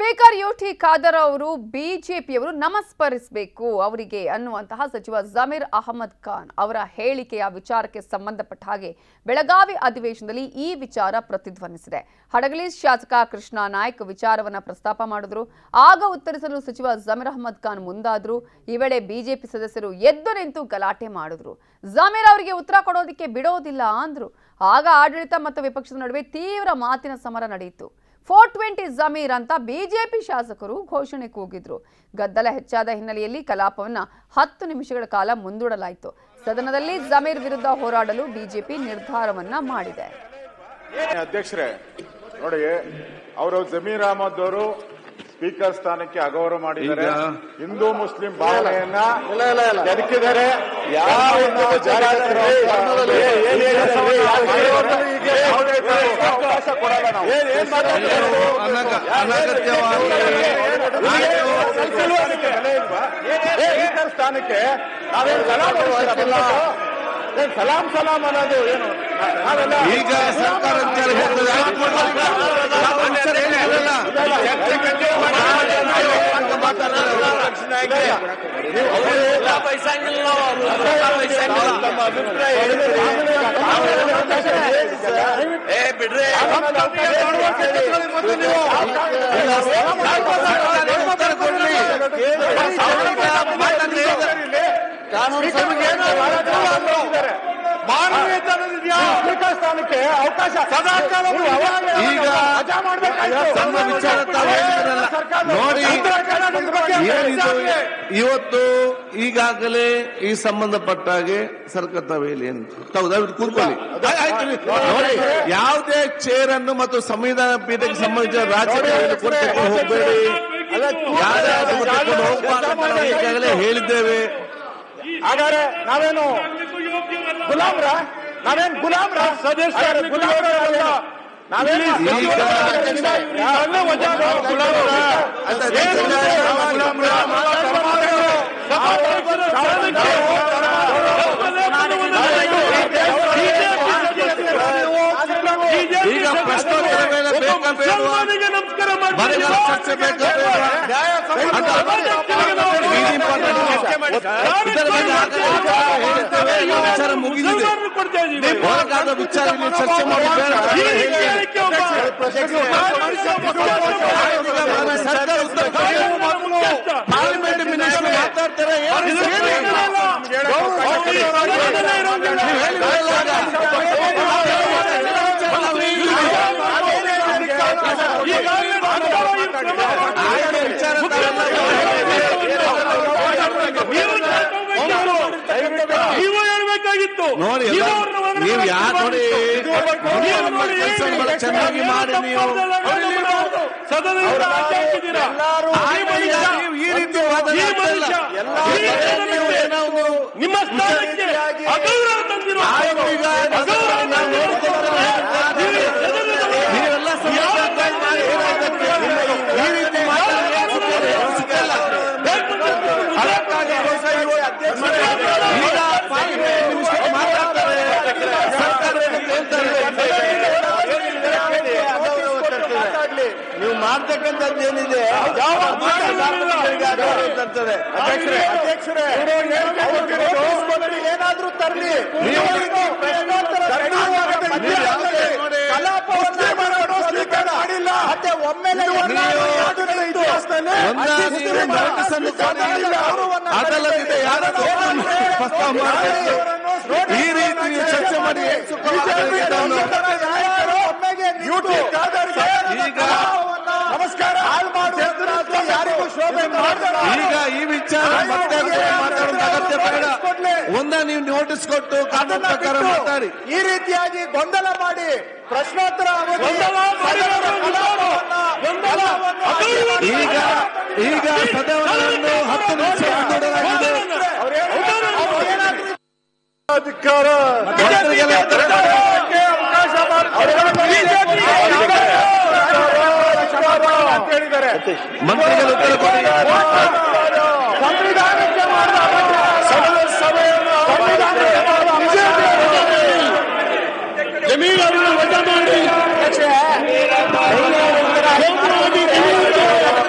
Speaker U T Khader ಅವರು ಬಿಜೆಪಿಯವರು ನಮಸ್ಕರಿಸಬೇಕು ಅವರಿಗೆ ಅನ್ನುವಂತಹ ಸಚಿವ ಜಮೀರ್ ಅಹಮದ್ ಖಾನ್ ಅವರ ಹೇಳಿಕೆಯ ವಿಚಾರಕ್ಕೆ ಸಂಬಂಧಪಟ್ಟ ಹಾಗೆ ಬೆಳಗಾವಿ ಅಧಿವೇಶನದಲ್ಲಿ ಈ ವಿಚಾರ ಪ್ರತಿಧ್ವನಿಸಿದೆ ಹಡಗಲಿ ಶಾಸಕ ಕೃಷ್ಣ ನಾಯ್ಕ್ ವಿಚಾರವನ್ನ ಪ್ರಸ್ತಾಪ ಮಾಡಿದ್ರು ಆಗ ಉತ್ತರಿಸಲು ಸಚಿವ ಜಮೀರ್ ಅಹಮದ್ ಖಾನ್ ಮುಂದಾದ್ರು ಈ ವೇಳೆ ಬಿಜೆಪಿ ಸದಸ್ಯರು ಎದ್ದು ನಿಂತು ಗಲಾಟೆ ಮಾಡಿದ್ರು ಜಮೀರ್ ಅವರಿಗೆ ಉತ್ತರ ಕೊಡೋದಕ್ಕೆ ಬಿಡೋದಿಲ್ಲ ಅಂದ್ರು ಆಗ ಆಡಳಿತ ಮತ್ತು ವಿಪಕ್ಷದ ನಡುವೆ ತೀವ್ರ ಮಾತಿನ ಸಮರ ನಡೆಯಿತು ಫೋರ್ ಟ್ವೆಂಟಿ ಜಮೀರ್ ಅಂತ ಬಿಜೆಪಿ ಶಾಸಕರು ಘೋಷಣೆ ಕೂಗಿದ್ರು ಗದ್ದಲ ಹೆಚ್ಚಾದ ಹಿನ್ನೆಲೆಯಲ್ಲಿ ಕಲಾಪವನ್ನ ಹತ್ತು ನಿಮಿಷಗಳ ಕಾಲ ಮುಂದೂಡಲಾಯಿತು ಸದನದಲ್ಲಿ ಜಮೀರ್ ವಿರುದ್ಧ ಹೋರಾಡಲು ಬಿಜೆಪಿ ನಿರ್ಧಾರವನ್ನ ಮಾಡಿದೆ ಅಧ್ಯಕ್ಷರೇ ನೋಡಿ ಅವರು ಜಮೀರ್ ಅಹಮದ್ ಅವರು ಸ್ಪೀಕರ್ ಸ್ಥಾನಕ್ಕೆ ಅಗೌರವ ಮಾಡಿದ್ದಾರೆ ಈಗ- ಹಿಂದೂ ಮುಸ್ಲಿಂ ಭಾವನೆಯನ್ನ ಇಲ್ಲ, ಇಲ್ಲ, ಇಲ್ಲ. ಕೆದಕಿದ್ದಾರೆ ಯಾವ ಹಿಂದೂ ಜಾತಿಯಾದ್ರು ಏ, ಧರ್ಮದಲ್ಲಿ ಏ, ಏನ್ ಏನ್ ಕೆಲಸವನ್ನ ಏನ್ ಮಾಡಿರೋರ್ಗೂ ಹೀಗೆ ಯಾವುದೇ ಕಾರಣಕ್ಕೂ ಅವಕಾಶ ಕೊಡಲ್ಲ ನಾವು. ಏನ್ ಏನ್ ಮಾತಾಡ್ತಾರೆ ನೀವು ಅನಗ- ಅನಗತ್ಯವಾಗಿ ಸ್ಥಾನಕ್ಕೆ ಬೆಲೆ ಇಲ್ವಾ? ಸ್ಪೀಕರ್ ಸ್ಥಾನಕ್ಕೆ ನಾವೇನು ಸಲಾಂ ಹೊಡಿಸ್ತೀರಾ? ಏನ್ ಸಲಾಂ ಸಲಾಂ ಅನ್ನೋದು ಏನು ನಾವೆಲ್ಲ ಈಗ ಸರ್ಕಾರ ಅಂತ ಹೇಳ್ತದೆ ಆಯ್ತು ಕೊಡ್ಲಿ ಈಗ. ಆನ್ಸರ್ ಹೇಳಿದ್ರಲ್ಲ. ಚರ್ಚೆ ಅಂತ ಮಾತಾಡ್ತಾರೆ ಅವರು. ನಮ್ಮ ಅಭಿಪ್ರಾಯ ಹೇಳಿದ್ರೆ ಏ ಬಿಡ್ರಿ ಮತ್ತೆ ನೀವು ಇಲ್ಲ, ಸರ್ಕಾರ ಉತ್ತರ ಕೊಡ್ಲಿ. ಮಾತಾಡ್ಲಿ. ಕಾನೂನು ಸಭೆಗೆ ಸ್ಪೀಕರ್ ಸ್ಥಾನಕ್ಕೆ ಅವಕಾಶ ಸದಾಕಾಲ ಈಗ ತಮ್ಮ ವಿಚಾರ ತಾವು ಹೇಳಿದ್ರಲ್ಲ. ನೋಡಿ ಏನಿದು ಇವತ್ತು ಈಗಾಗಲೇ ಈ ಸಂಬಂಧಪಟ್ಟ ಹಾಗೆ ಸರ್ಕಾರ ತಾವು ಹೇಳಿ ಅಂತ ತಾವು ದಯವಿಟ್ಟು ಕೂತ್ಕೊಳ್ಳಿ ಆಯ್- ಆಯ್ತು ರೀ. ನೋಡಿ ಯಾವುದೇ ಚೇರ್ ಅನ್ನು ಮತ್ತು ಸಂವಿಧಾನ ಪೀಠಕ್ಕೆ ಸಂಬಂಧಿಸಿದ ರಾಜಕೀಯವನ್ನು ಕೊಟ್ಟಿಕೊಂಡು ಹೋಗಬೇಡಿ ಯಾರ್ಯಾರು ಕೊಟ್ಟಿಕೊಂಡು ಹೋಗಬಾರ್ದು ಅಂತ ನಾವು ಈಗಾಗಲೇ ಹೇಳಿದ್ದೇವೆ ಹಾಗಾದ್ರೆ ನಾವೇನು ಗುಲಾಮ್ರ ನಾವೇನ್ ಗುಲಾಮ್ರ ಸದಸ್ಯರ ಗುಲಾಮ್ರ ನಾವೇನು ಈಗ ಯಾರನ್ನೇ ವಜಾರು, ಗುಲಾಮ್ರ? ಅಂತ ಏನು ಗುಲಾಮ್ರ? ಈಗ ಪ್ರಶ್ನೋತ್ತರ ವೇಳೆ ಬೇಕಾ ಬೇಡವಾ? ಬರೆಗಳ ಚರ್ಚೆ ಬೇಕಾ ಬೇಡವಾ? ಅಂತ ಇದು important ಇದೆ. ಇದರ ಬಗ್ಗೆ ಆಗಲೇ ಹೇಳ್ತೇವೆ, ಈ ವಿಚಾರ ಮುಗಿದಿದೆ ಹೊರಗಾದ ವಿಚಾರ ಇಲ್ಲಿ ಚರ್ಚೆ ಮಾಡಿ ಬೇಡ ಅಂತ ಹೇಳ್ತೇನೆ. ಸರ್ಕಾರ ಉತ್ತರ ಕೊಡಿ. ಪಾರ್ಲಿಮೆಂಟ್ ಮಿನಿಸ್ಟರ್ ಮಾತಾಡ್ತಾರೆ ಏನು ಏನು ಇಲ್ಲ. ನೀವು ಹೇಳಿದ್ರಲ್ಲ ಆಗ. ಆಯ್ತು, ವಿಚಾರ ನೀವು ಹೇಳ್ಬೇಕಾಗಿತ್ತು ನೋಡಿ ಎಲ್ಲ ನೀವು ಯಾರು ನೋಡಿ ಕೆಲಸ ಬಹಳ ಚೆನ್ನಾಗಿ ಮಾಡಿ ನೀವು ಸದನದಿಂದ ಆಚೆ ಹಾಕಿದ್ದೀರಾ ಆಯ್ತು, ಈಗ ನೀವು ಈ ರೀತಿ ವಾದ ಈ ಮಾಡ್ತಾ ಇಲ್ಲ. ಮನುಷ್ಯ ಈಗ ನೀವು ಏನೋ ಒಂದು ನಿಮ್ಮ ಸ್ಥಾನಕ್ಕೆ ಅಗೌರವ ತಂದಿರುವ ಆಯ್ತು, ಈಗ ಅಗೌರವ ನಾವು ನೋಡ್ಕೊಳ್ತೇವೆ. ನೀವೆಲ್ಲ ಸಮಾಜ ಮಾಡಿ ಏನಾಗುತ್ತೆ? ಈ ರೀತಿ ಮಾತಾಡಿದ್ರೆ ಸಿಕ್ಕಲ್ಲ, ಸಿಕ್ಕಲ್ಲ. ಅದಕ್ಕಾಗಿ ಈಗ ಪಾರ್ಲಿಮೆಂಟ್ ಮಿನಿಸ್ಟರ್ ಮಾತಾಡ್ತಾರೆ ಸರ್ಕಾರ ಹೇಳ್ತಾರೆ ನೀವು ಮಾಡ್ತಕ್ಕಂಥದ್ದು ಏನಿದೆ ತರ್ತದೆ ಅಧ್ಯಕ್ಷರೇ ಅಧ್ಯಕ್ಷರೇ ಏನಾದ್ರೂ ತರಲಿ ನೀವು ಪ್ರಶ್ನೋತ್ತರ ನೀವು ಯಾವುದೇ ನೋಡಿ ಕಲಾಪವನ್ನ ಮಾಡಿಲ್ಲ ಮತ್ತೆ ಒಮ್ಮೆಲೆ ಇತಿಹಾಸದಲ್ಲಿ ಒಂದಾಗಿ ನೋಟಿಸ್ ಅನ್ನು ಕೊಡಿ. ಅದಲ್ಲದೆ ಯಾರ ತೋಟವನ್ನು ಪ್ರಸ್ತಾವ ಮಾಡಬೇಕು ಈ ರೀತಿ ನೀವು ಚರ್ಚೆ ಮಾಡಿ ಏನ್ ಸುಖ ಆಗಲಿದೆ ಅನ್ನೋ- ಈಗ ನಮಸ್ಕಾರ ಹಾಳು ಮಾಡುವಂತ ಯಾರಿಗೂ ಶೋಭೆ ಮಾಡ್ತಾರೆ ಈಗ ಈ ವಿಚಾರ ಮತ್ತೆ ಅದಕ್ಕೆ ಮಾತಾಡೋದು ಅಗತ್ಯ ಬೇಡ ಒಂದ ನೀವು ನೋಟಿಸ್ ಕೊಟ್ಟು ಕಾನೂನು ಪ್ರಕಾರ ಮಾತಾಡಿ ಈ ರೀತಿಯಾಗಿ ಗೊಂದಲ ಮಾಡಿ ಪ್ರಶ್ನೋತ್ತರ ಅವಧಿ ಗೊಂದಲ ಮಾಡಿದವರು ಕಲಾಪವನ್ನ- ಕಲಾಪವನ್ನ ಈಗ ಈಗ ಸದನವನ್ನು ಹತ್ತು ನಿಮಿಷ ಮುಂದೂಡಲಾಗಿದೆ ಅಧಿಕಾರ ಮಂತ್ರಿಗಳ ಉತ್ತರ ಕೊಡಿ. ಅವಕಾಶ ಅಂತ ಹೇಳಿದ್ದಾರೆ ಮಂತ್ರಿಗಳ ಉತ್ತರ ಕೊಡಿ ಸಂವಿಧಾನಕ್ಕೆ ಮಾಡಿದ ಸದನ ಸಭೆಯನ್ನು ಸಂವಿಧಾನಕ್ಕೆ ಮಾಡಿದ ಜಮೀರ್ ಅವರನ್ನು ವಜಾ ಮಾಡಿ ಅಧ್ಯಕ್ಷ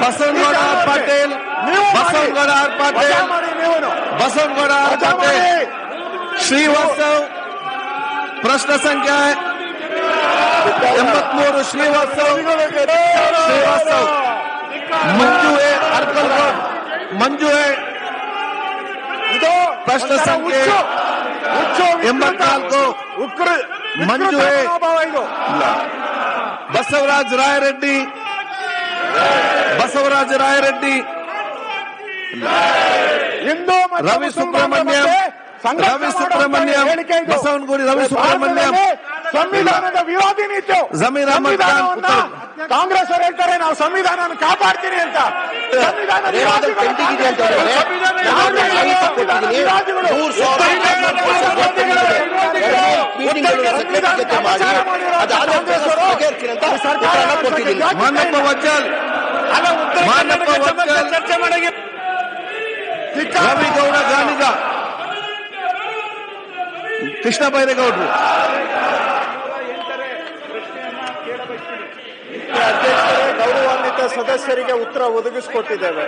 ಬಸವನಗೌಡ ಆರ್ ಪಾಟೀಲ್ ನೀವು ಮಾಡಿ. ಬಸವನಗೌಡ ಆರ್ ವಜಾ ಪಾಟೀಲ್ ಮಾಡಿ ನೀವು ಬಸವನಗೌಡ ಆರ್ ವಜಾ ಪಾಟೀಲ್ ಮಾಡಿ ಶ್ರೀವಾಸ್ತವ್ ಪ್ರಶ್ನೆ ಸಂಖ್ಯೆ ಎಂಬತ್ಮೂರು ಶ್ರೀವಾಸ್ತವ್ ಶ್ರೀವಾಸ್ತವ್ ಮಂಜು ಎ ಅರ್ಕಲ್ಗೌಡ್ ಮಂಜು ಎ ಇದು ಪ್ರಶ್ನೆ ಒಂಥರ ಸಂಖ್ಯೆ ಹುಚ್ಚು. ಹುಚ್ಚು ವಿಕೃತ. ಎಂಬತ್ನಾಲ್ಕು. ಉಕ್ರ ಮಂಜು ವಿಕೃತ ಎ. ಮನೋಭಾವ ಇದು ಬಸವರಾಜ ರಾಯರೆಡ್ಡಿ ಬಸವರಾಜ ರಾಯರೆಡ್ಡಿ ಹಿಂದೂ ಮತ್ತು ರವಿ ಮುಸಲ್ಮಾನರ ಸುಬ್ರಹ್ಮಣ್ಯಂ, ಮಧ್ಯೆ ಸಂಘರ್ಷ ರವಿ ಮಾಡುವಂತ ಸುಬ್ರಹ್ಮಣ್ಯಂ, ಹೇಳಿಕೆ ಇದು. ಬಸವನಗುಡಿ ರವಿ ಸುಬ್ರಹ್ಮಣ್ಯಂ. ಭಾರತದಲ್ಲಿ ಸಂವಿಧಾನದ ವಿರೋಧಿ ನೀತಿ ಜಮೀರ್ ಅಹಮದ್ ಖಾನ್ ಸಂವಿಧಾನವನ್ನ ಕಾಂಗ್ರೆಸ್ ಅವರು ಹೇಳ್ತಾರೆ ನಾವು ಸಂವಿಧಾನ ಕಾಪಾಡ್ತೀನಿ ಅಂತ ಸಂವಿಧಾನ ವಿರೋಧಿಗಳು ಪೆಂಡಿಂಗ್ ಇದೆ ಅಂತ ಹೇಳಿದ್ರೆ, ಯಾರು ನಾನು ಸಂವಿಧಾನ ಕೊಟ್ಟಿದ್ದೀನಿ. ವಿರೋಧಿಗಳು? ಮೂರು ಸಾವಿರ ಮೀಟಿಂಗ್ಗಳು ಸೆಕ್ರೆಟರಿ ಮಾಡಿ ಅದಾದ ಬಗೆಹರಿಸ್ತೀನಿ ಅಂತ ಉತ್ತರನ ಕೊಟ್ಟಿದ್ದೀನಿ ಮಾನಪ್ಪ ವಜ್ಜಲ್ ಮಾನಪ್ಪ ವಜ್ಜಲ್ ಚರ್ಚೆ ಮಾಡಿ ರವಿಗೌಡ ಗಾಣಿಗ ಕೃಷ್ಣ ಬೈರೇಗೌಡರು ಅಧ್ಯಕ್ಷರೇ ಗೌರವಾನ್ವಿತ ಸದಸ್ಯರಿಗೆ ಉತ್ತರ ಒದಗಿಸಿಕೊಟ್ಟಿದ್ದೇವೆ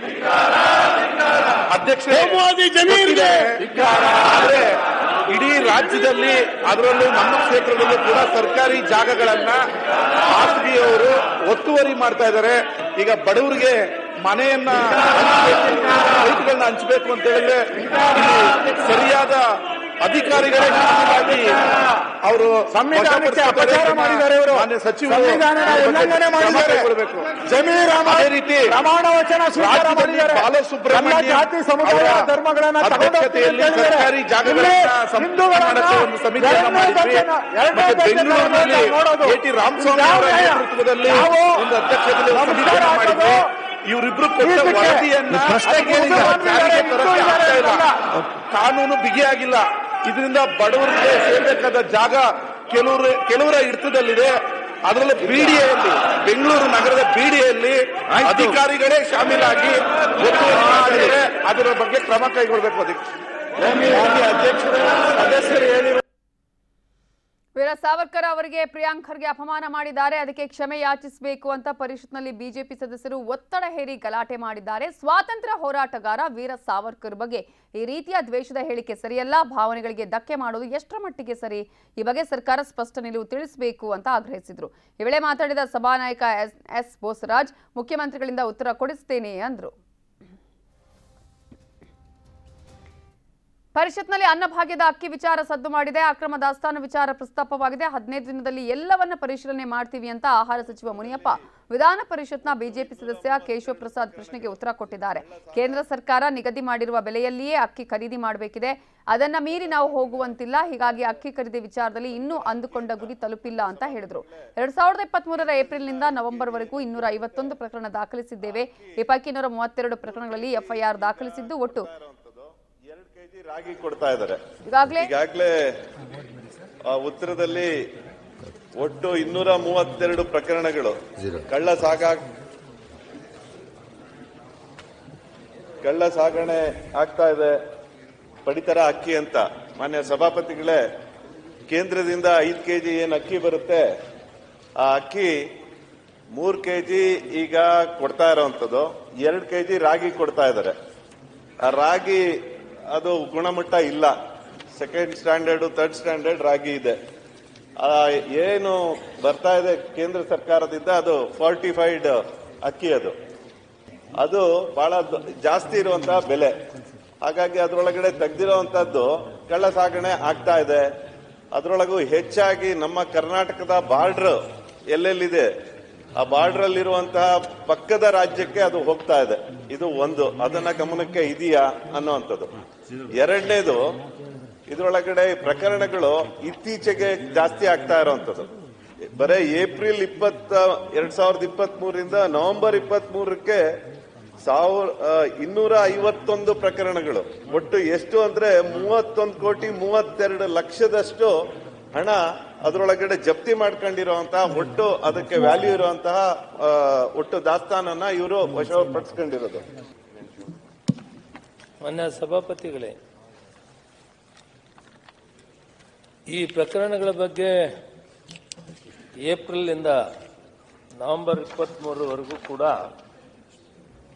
ಅಧ್ಯಕ್ಷ ಕೋಮುವಾದಿ ಜಮೀರ್ಗೆ ಆದ್ರೆ ಇಡೀ ರಾಜ್ಯದಲ್ಲಿ ಅದರಲ್ಲೂ ನಮ್ಮ ಕ್ಷೇತ್ರದಲ್ಲೂ ಕೂಡ ಸರ್ಕಾರಿ ಜಾಗಗಳನ್ನ ಖಾಸಗಿಯವರು ಒತ್ತುವರಿ ಮಾಡ್ತಾ ಇದ್ದಾರೆ ಈಗ ಬಡವರಿಗೆ ಮನೆಯನ್ನ ರೈತಗಳನ್ನ ಹಂಚಬೇಕು ಅಂತ ಹೇಳಿದ್ರೆ ಇಲ್ಲಿ ಸರಿಯಾದ ಅಧಿಕಾರಿಗಳೇ ಶಾಮೀಲಾಗಿ ಅವರು ಸಂವಿಧಾನಕ್ಕೆ ಅಪಚಾರ ಮಾಡಿದ್ದಾರೆ ಇವರು ಮಾನ್ಯ ಸಚಿವರು ಸಂವಿಧಾನದ ಉಲ್ಲಂಘನೆ ಮಾಡಿದ್ದಾರೆ ಕೊಡಬೇಕು ಜಮೀರ್ ಅಹಮದ್ ಅದೇ ರೀತಿ ಪ್ರಮಾಣ ವಚನ ಸ್ವೀಕಾರ ರಾಜ್ಯದಲ್ಲಿ ಮಾಡಿದ್ದಾರೆ ಬಾಲಸುಬ್ರಹ್ಮಣ್ಯ ಎಲ್ಲ ಜಾತಿ ಸಮುದಾಯ ಅವರ ಧರ್ಮಗಳನ್ನ ಅಧ್ಯಕ್ಷತೆಯಲ್ಲಿ ತಗೊಂಡು ಹೋಗ್ತೀನಿ ಅಂತ ಸರ್ಕಾರಿ ಹೇಳಿದ್ದಾರೆ. ಜಾಗಗಳನ್ನ ಇಲ್ಲಿ ಸಂಪೂರ್ಣ ಹಿಂದೂಗಳನ್ನ ಮಾಡಕ್ಕೆ ಒಂದು ಸಮಿತಿಯನ್ನ ಎರಡನೇ ಮಾಡಿದ್ವಿ ದರ್ಜೆನ- ಎರಡನೇ ಮತ್ತೆ ದರ್ಜೆನ ಬೆಂಗಳೂರಿನಲ್ಲಿ ನೋಡೋದು. ಎ ಟಿ ರಾಮಸ್ವಾಮಿ ಯಾವ ಅವರ ನ್ಯಾಯ? ನೇತೃತ್ವದಲ್ಲಿ ನಾವು ಒಂದು ಅಧ್ಯಕ್ಷತೆಯಲ್ಲಿ ಒಂದು ನಮಸ್ಕಾರ ಸಮಿತಿಯನ್ನ ಮಾಡಿದ್ವಿ ಹಾಕೋದು. ಇವರಿಬ್ರು ಕೊಟ್ಟ ಇದಕ್ಕೆ ವರದಿಯನ್ನ ಪ್ರಶ್ನೆ ಕೇಳಿ. ಜಾರಿಗೆ ತರಕ್ಕೆ ಆಗ್ತಾ ಇಲ್ಲ ಹಿಂದೂ ಕಾನೂನು ಬಿಗಿಯಾಗಿಲ್ಲ ಇದರಿಂದ ಬಡವರಿಗೆ ಸೇರ್ಬೇಕಾದ ಜಾಗ ಕೆಲವರು ಕೆಲವರ ಹಿಡಿತದಲ್ಲಿದೆ ಅದರಲ್ಲೂ ಬಿಡಿಎಯಲ್ಲಿ ಬೆಂಗಳೂರು ನಗರದ ಬಿಡಿಎಯಲ್ಲಿ ಆಯ್ತು. ಅಧಿಕಾರಿಗಳೇ ಶಾಮೀಲಾಗಿ ಒತ್ತುವರಿ ಮಾಡಿದರೆ ಅದರ ಬಗ್ಗೆ ಕ್ರಮ ಕೈಗೊಳ್ಳಬೇಕು ಅದಕ್ಕೆ ಅಧ್ಯಕ್ಷರು ಸದಸ್ಯರು ಹೇಳಿರುವ ವೀರ ಸಾವರ್ಕರ್ ಅವರಿಗೆ ಪ್ರಿಯಾಂಕ್ ಖರ್ಗೆ ಅಪಮಾನ ಮಾಡಿದ್ದಾರೆ ಅದಕ್ಕೆ ಕ್ಷಮೆ ಯಾಚಿಸಬೇಕು ಅಂತ ಪರಿಷತ್ನಲ್ಲಿ ಬಿಜೆಪಿ ಸದಸ್ಯರು ಒತ್ತಡ ಹೇರಿ ಗಲಾಟೆ ಮಾಡಿದ್ದಾರೆ ಸ್ವಾತಂತ್ರ್ಯ ಹೋರಾಟಗಾರ ವೀರ ಸಾವರ್ಕರ್ ಬಗ್ಗೆ ಈ ರೀತಿಯ ದ್ವೇಷದ ಹೇಳಿಕೆ ಸರಿಯಲ್ಲ ಭಾವನೆಗಳಿಗೆ ಧಕ್ಕೆ ಮಾಡೋದು ಎಷ್ಟರ ಮಟ್ಟಿಗೆ ಸರಿ ಈ ಬಗ್ಗೆ ಸರ್ಕಾರ ಸ್ಪಷ್ಟ ನಿಲುವು ತಿಳಿಸಬೇಕು ಅಂತ ಆಗ್ರಹಿಸಿದ್ರು ಈ ವೇಳೆ ಮಾತಾಡಿದ ಸಭಾನಾಯಕ ಎಸ್ ಎಸ್ ಬೋಸರಾಜ್ ಮುಖ್ಯಮಂತ್ರಿಗಳಿಂದ ಉತ್ತರ ಕೊಡಿಸ್ತೇನೆ ಅಂದ್ರು ಪರಿಷತ್ನಲ್ಲಿ ಅನ್ನಭಾಗ್ಯದ ಅಕ್ಕಿ ವಿಚಾರ ಸದ್ದು ಮಾಡಿದೆ ಅಕ್ರಮ ದಾಸ್ತಾನು ವಿಚಾರ ಪ್ರಸ್ತಾಪವಾಗಿದೆ ಹದಿನೈದು ದಿನದಲ್ಲಿ ಎಲ್ಲವನ್ನ ಪರಿಶೀಲನೆ ಮಾಡ್ತೀವಿ ಅಂತ ಆಹಾರ ಸಚಿವ ಮುನಿಯಪ್ಪ ವಿಧಾನ ಪರಿಷತ್ನ ಬಿಜೆಪಿ ಸದಸ್ಯ ಕೇಶವ ಪ್ರಸಾದ್ ಪ್ರಶ್ನೆಗೆ ಉತ್ತರ ಕೊಟ್ಟಿದ್ದಾರೆ ಕೇಂದ್ರ ಸರ್ಕಾರ ನಿಗದಿ ಮಾಡಿರುವ ಬೆಲೆಯಲ್ಲಿಯೇ ಅಕ್ಕಿ ಖರೀದಿ ಮಾಡಬೇಕಿದೆ ಅದನ್ನ ಮೀರಿ ನಾವು ಹೋಗುವಂತಿಲ್ಲ ಹೀಗಾಗಿ ಅಕ್ಕಿ ಖರೀದಿ ವಿಚಾರದಲ್ಲಿ ಇನ್ನೂ ಅಂದುಕೊಂಡ ಗುರಿ ತಲುಪಿಲ್ಲ ಅಂತ ಹೇಳಿದ್ರು ಎರಡ್ ಸಾವಿರದ ಇಪ್ಪತ್ತ್ ಮೂರರ ಏಪ್ರಿಲ್ನಿಂದ ನವೆಂಬರ್ವರೆಗೂ ಇನ್ನೂರ ಐವತ್ತೊಂದು ಪ್ರಕರಣ ದಾಖಲಿಸಿದ್ದೇವೆ ಈ ಪೈಕಿ ಇನ್ನೂರ ಮೂವತ್ತೆರಡು ಪ್ರಕರಣಗಳಲ್ಲಿ ಎಫ್ಐಆರ್ ದಾಖಲಿಸಿದ್ದು ಒಟ್ಟು ಎರಡು ಕೆಜಿ ರಾಗಿ ಕೊಡ್ತಾ ಇದ್ದಾರೆ ಈಗಾಗಲೇ ಈಗಾಗಲೇ ಉತ್ತರದಲ್ಲಿ ಒಟ್ಟು ಇನ್ನೂರ ಮೂವತ್ತೆರಡು ಪ್ರಕರಣಗಳು ಕಳ್ಳ ಸಾಗಾ ಕಳ್ಳ ಸಾಗಣೆ ಆಗ್ತಾ ಇದೆ ಪಡಿತರ ಅಕ್ಕಿ ಅಂತ ಮಾನ್ಯ ಸಭಾಪತಿಗಳೇ ಕೇಂದ್ರದಿಂದ ಐದು ಕೆಜಿ ಏನ್ ಅಕ್ಕಿ ಬರುತ್ತೆ ಆ ಅಕ್ಕಿ ಮೂರ್ ಕೆಜಿ ಈಗ ಕೊಡ್ತಾ ಇರೋವಂಥದ್ದು ಎರಡು ಕೆಜಿ ರಾಗಿ ಕೊಡ್ತಾ ಇದ್ದಾರೆ ಆ ರಾಗಿ ಅದು ಗುಣಮಟ್ಟ ಇಲ್ಲ ಸೆಕೆಂಡ್ ಸ್ಟ್ಯಾಂಡರ್ಡ್ ಥರ್ಡ್ ಸ್ಟ್ಯಾಂಡರ್ಡ್ ರಾಗಿ ಇದೆ ಆ, ಏನು ಬರ್ತಾ ಇದೆ ಕೇಂದ್ರ ಸರ್ಕಾರದಿಂದ ಅದು ಫಾರ್ಟಿಫೈಡ್ ಅಕ್ಕಿ ಅದು ಅದು ಬಹಳ ದ- ಜಾಸ್ತಿ ಇರುವಂತಹ ಬೆಲೆ ಹಾಗಾಗಿ ಅದರೊಳಗಡೆ ತೆಗ್ದಿರುವಂತದ್ದು ಕಳ್ಳ ಸಾಗಣೆ ಆಗ್ತಾ ಇದೆ ಅದರೊಳಗೂ ಹೆಚ್ಚಾಗಿ ನಮ್ಮ ಕರ್ನಾಟಕದ ಬಾರ್ಡರ್ ಎಲ್ಲೆಲ್ಲಿದೆ ಆ ಬಾರ್ಡರ್ ಅಲ್ಲಿರುವಂತಹ ಪಕ್ಕದ ರಾಜ್ಯಕ್ಕೆ ಅದು ಹೋಗ್ತಾ ಇದೆ ಇದು ಒಂದು ಅದನ್ನ ಗಮನಕ್ಕೆ ಇದೆಯಾ ಅನ್ನುವಂಥದ್ದು ಎರಡನೇದು ಇದರೊಳಗಡೆ ಪ್ರಕರಣಗಳು ಇತ್ತೀಚೆಗೆ ಜಾಸ್ತಿ ಆಗ್ತಾ ಇರುವಂತದ್ದು ಬರೇ ಏಪ್ರಿಲ್ ಇಪ್ಪತ್ತ ಎರಡ್ ಸಾವಿರದ ಇಪ್ಪತ್ತ್ ಮೂರರಿಂದ ನವೆಂಬರ್ ಇಪ್ಪತ್ತ್ ಮೂರಕ್ಕೆ ಸಾವಿರ ಆ, ಇನ್ನೂರ ಐವತ್ತೊಂದು ಪ್ರಕರಣಗಳು ಒಟ್ಟು ಎಷ್ಟು ಅಂದ್ರೆ ಮೂವತ್ತೊಂದು ಕೋಟಿ ಮೂವತ್ತೆರಡು ಲಕ್ಷದಷ್ಟು ಹಣ ಅದರೊಳಗಡೆ ಜಪ್ತಿ ಮಾಡ್ಕೊಂಡಿರುವಂತಹ ಒಟ್ಟು ಅದಕ್ಕೆ ವ್ಯಾಲ್ಯೂ ಇರುವಂತಹ ಆ, ಒಟ್ಟು ದಾಸ್ತಾನನ್ನ ಇವರು ವಶಪಡಿಸ್ಕೊಂಡಿರೋದು ಮಾನ್ಯ ಸಭಾಪತಿಗಳೇ ಈ ಪ್ರಕರಣಗಳ ಬಗ್ಗೆ ಏಪ್ರಿಲ್ನಿಂದ ನವೆಂಬರ್ ಇಪ್ಪತ್ತ್ಮೂರವರೆಗೂ ಕೂಡ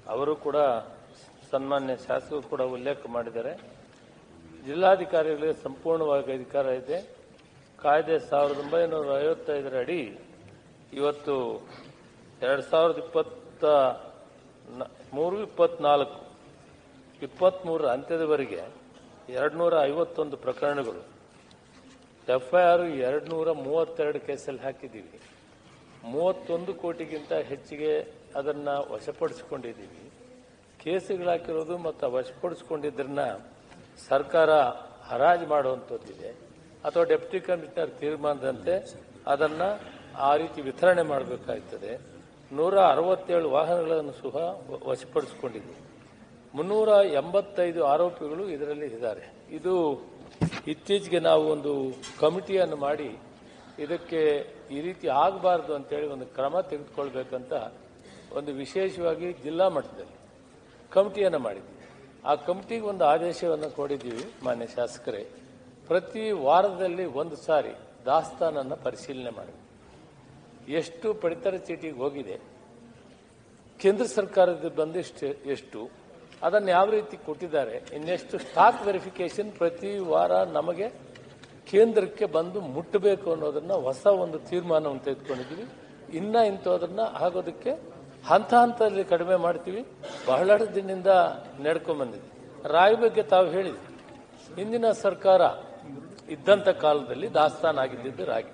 ಅವರು ಕೂಡ ಸನ್ಮಾನ್ಯ ಶಾಸಕರು ಕೂಡ ಉಲ್ಲೇಖ ಮಾಡಿದ್ದಾರೆ ಜಿಲ್ಲಾಧಿಕಾರಿಗಳಿಗೆ ಸಂಪೂರ್ಣವಾಗಿ ಅಧಿಕಾರ ಇದೆ ಕಾಯ್ದೆ ಸಾವಿರದ ಒಂಬೈನೂರ ಐವತ್ತೈದರ ಅಡಿ ಇವತ್ತು ಎರಡು ಸಾವಿರದ ಇಪ್ಪತ್ತ ನ- ಮೂರು ಇಪ್ಪತ್ನಾಲ್ಕು ಇಪ್ಪತ್ತ್ಮೂರರ ಅಂತ್ಯದವರೆಗೆ ಎರಡು ನೂರ ಐವತ್ತೊಂದು ಪ್ರಕರಣಗಳು ಎಫ್ ಐ ಆರ್ ಎರಡು ನೂರ ಮೂವತ್ತೆರಡು ಕೇಸಲ್ಲಿ ಹಾಕಿದ್ದೀವಿ ಮೂವತ್ತೊಂದು ಕೋಟಿಗಿಂತ ಹೆಚ್ಚಿಗೆ ಅದನ್ನು ವಶಪಡಿಸಿಕೊಂಡಿದ್ದೀವಿ ಕೇಸುಗಳು ಹಾಕಿರೋದು ಮತ್ತು ವಶಪಡಿಸಿಕೊಂಡಿದ್ದರನ್ನ ಸರ್ಕಾರ ಹರಾಜು ಮಾಡುವಂಥದ್ದಿದೆ ಅಥವಾ ಡೆಪ್ಟಿ ಕಮಿಷನರ್ ತೀರ್ಮಾನದಂತೆ ಅದನ್ನು ಆ ರೀತಿ ವಿತರಣೆ ಮಾಡಬೇಕಾಗ್ತದೆ ನೂರ ಅರವತ್ತೇಳು ವಾಹನಗಳನ್ನು ಸಹ ವ- ವಶಪಡಿಸಿಕೊಂಡಿದ್ದೀವಿ ಮುನ್ನೂರ ಎಂಬತ್ತೈದು ಆರೋಪಿಗಳು ಇದರಲ್ಲಿ ಇದ್ದಾರೆ ಇದು ಇತ್ತೀಚೆಗೆ ನಾವು ಒಂದು ಕಮಿಟಿಯನ್ನು ಮಾಡಿ ಇದಕ್ಕೆ ಈ ರೀತಿ ಆಗಬಾರ್ದು ಅಂತೇಳಿ ಒಂದು ಕ್ರಮ ತೆಗೆದುಕೊಳ್ಬೇಕಂತ ಒಂದು ವಿಶೇಷವಾಗಿ ಜಿಲ್ಲಾ ಮಟ್ಟದಲ್ಲಿ ಕಮಿಟಿಯನ್ನು ಮಾಡಿದ್ವಿ ಆ ಕಮಿಟಿಗೆ ಒಂದು ಆದೇಶವನ್ನು ಕೊಡಿದ್ದೀವಿ ಮಾನ್ಯ ಶಾಸಕರೇ ಪ್ರತಿ ವಾರದಲ್ಲಿ ಒಂದು ಸಾರಿ ದಾಸ್ತಾನನ್ನು ಪರಿಶೀಲನೆ ಮಾಡಿ ಎಷ್ಟು ಪಡಿತರ ಚೀಟಿಗೆ ಹೋಗಿದೆ ಕೇಂದ್ರ ಸರ್ಕಾರದ ಬಂದಿಷ್ಟು ಎಷ್ಟು ಅದನ್ನು ಯಾವ ರೀತಿ ಕೊಟ್ಟಿದ್ದಾರೆ ಇನ್ನೆಷ್ಟು ಸ್ಟಾಕ್ ವೆರಿಫಿಕೇಶನ್ ಪ್ರತಿ ವಾರ ನಮಗೆ ಕೇಂದ್ರಕ್ಕೆ ಬಂದು ಮುಟ್ಟಬೇಕು ಅನ್ನೋದನ್ನ ಹೊಸ ಒಂದು ತೀರ್ಮಾನವನ್ನು ತೆಗೆದುಕೊಂಡಿದ್ದೀವಿ ಇನ್ನ ಇಂಥದನ್ನ ಆಗೋದಕ್ಕೆ ಹಂತ ಹಂತದಲ್ಲಿ ಕಡಿಮೆ ಮಾಡ್ತೀವಿ ಬಹಳ ದಿನದಿಂದ ನಡ್ಕೊಂಡ್ ಬಂದಿದೆ ರಾಯಿ ಬಗ್ಗೆ ತಾವು ಹೇಳಿದ್ರಿ ಹಿಂದಿನ ಸರ್ಕಾರ ಇದ್ದಂಥ ಕಾಲದಲ್ಲಿ ದಾಸ್ತಾನ ಆಗಿದ್ದಿದ್ದು ರಾಗಿ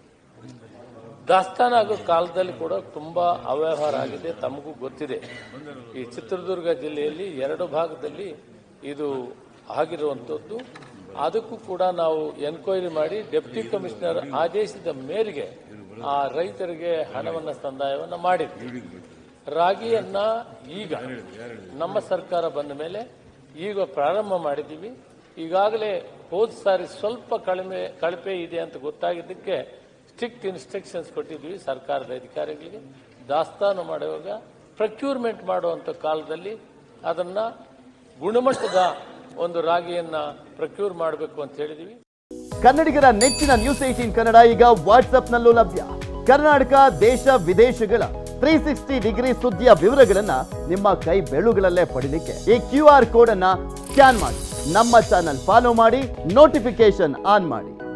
ದಾಸ್ತಾನ ಆಗೋ ಕಾಲದಲ್ಲಿ ಕೂಡ ತುಂಬಾ ಅವ್ಯವಹಾರ ಆಗಿದೆ ತಮಗೂ ಗೊತ್ತಿದೆ ಈ ಚಿತ್ರದುರ್ಗ ಜಿಲ್ಲೆಯಲ್ಲಿ ಎರಡು ಭಾಗದಲ್ಲಿ ಇದು ಆಗಿರುವಂಥದ್ದು ಅದಕ್ಕೂ ಕೂಡ ನಾವು ಎನ್ಕ್ವೈರಿ ಮಾಡಿ ಡೆಪ್ಟಿ ಕಮಿಷನರ್ ಆದೇಶದ ಮೇರೆಗೆ ಆ ರೈತರಿಗೆ ಹಣವನ್ನು ಸಂದಾಯವನ್ನು ಮಾಡಿದ್ವಿ ರಾಗಿಯನ್ನ ಈಗ ನಮ್ಮ ಸರ್ಕಾರ ಬಂದ ಮೇಲೆ ಈಗ ಪ್ರಾರಂಭ ಮಾಡಿದ್ದೀವಿ ಈಗಾಗಲೇ ಹೋದ ಸಾರಿ ಸ್ವಲ್ಪ ಕಡಿಮೆ ಕಳಪೆ ಇದೆ ಅಂತ ಗೊತ್ತಾಗಿದ್ದಕ್ಕೆ ಸ್ಟ್ರಿಕ್ಟ್ ಇನ್ಸ್ಟ್ರಕ್ಷನ್ಸ್ ಕೊಟ್ಟಿದ್ವಿ ಸರ್ಕಾರದ ಅಧಿಕಾರಿಗಳಿಗೆ ದಾಸ್ತಾನು ಮಾಡುವಾಗ ಪ್ರಕ್ಯೂರ್ಮೆಂಟ್ ಮಾಡುವಂಥ ಕಾಲದಲ್ಲಿ ಅದನ್ನ ಗುಣಮಟ್ಟದ ಒಂದು ರಾಗಿಯನ್ನ ಪ್ರಕ್ಯೂರ್ ಮಾಡಬೇಕು ಅಂತ ಹೇಳಿದ್ವಿ ಕನ್ನಡಿಗರ ನೆಚ್ಚಿನ ನ್ಯೂಸ್ ಏಟೀನ್ ಕನ್ನಡ ಈಗ ವಾಟ್ಸ್ಆಪ್ನಲ್ಲೂ ಲಭ್ಯ ಕರ್ನಾಟಕ ದೇಶ ವಿದೇಶಗಳ ತ್ರೀ ಸಿಕ್ಸ್ಟಿ ಡಿಗ್ರಿ ಸುದ್ದಿಯ ವಿವರಗಳನ್ನ ನಿಮ್ಮ ಕೈ ಬೆಳುಗಳಲ್ಲೇ ಪಡಿಲಿಕ್ಕೆ ಈ ಕ್ಯೂ ಆರ್ ಕೋಡ್ ಅನ್ನ ಸ್ಕ್ಯಾನ್ ಮಾಡಿ ನಮ್ಮ ಚಾನಲ್ ಫಾಲೋ ಮಾಡಿ ನೋಟಿಫಿಕೇಶನ್ ಆನ್ ಮಾಡಿ